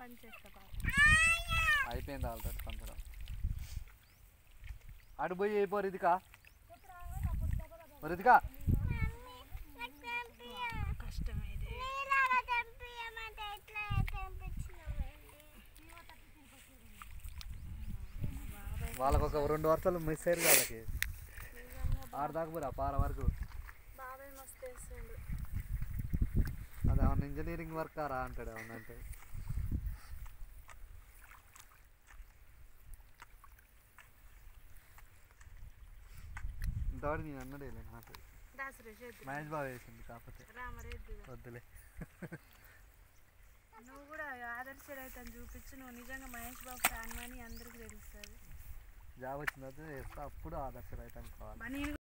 పని చేస్తా బాబు అయిపోయింది ఆల్రెడీ పంచడం అటు పోయి అయిపో రితికా రితికా కష్టమే ఇది వాళ్ళకి ఒక రెండు వర్షాలు మిస్ అయ్యారు వాళ్ళకి ఆరు దాకా పోరా పార వరకు బాబాయ్ మస్తు వేస్తుండు అది ఏమన్నా ఇంజనీరింగ్ వర్క్ రా అంటాడు ఏమన్నా అంటే ఇంతవాడు నేను అన్నడే నాకు దాసరే చేద్దు మహేష్ బాబు వేసింది కాకపోతే రామరెడ్డి వద్దులే నువ్వు కూడా ఆదర్శ రైతు చూపించు నువ్వు నిజంగా మహేష్ బాబు ఫ్యాన్ అని అందరికి తెలుస్తుంది జాబ్ వచ్చిన తర్వాత చేస్తా అప్పుడు ఆదర్శ రైతు అనుకోవాలి మరి నేను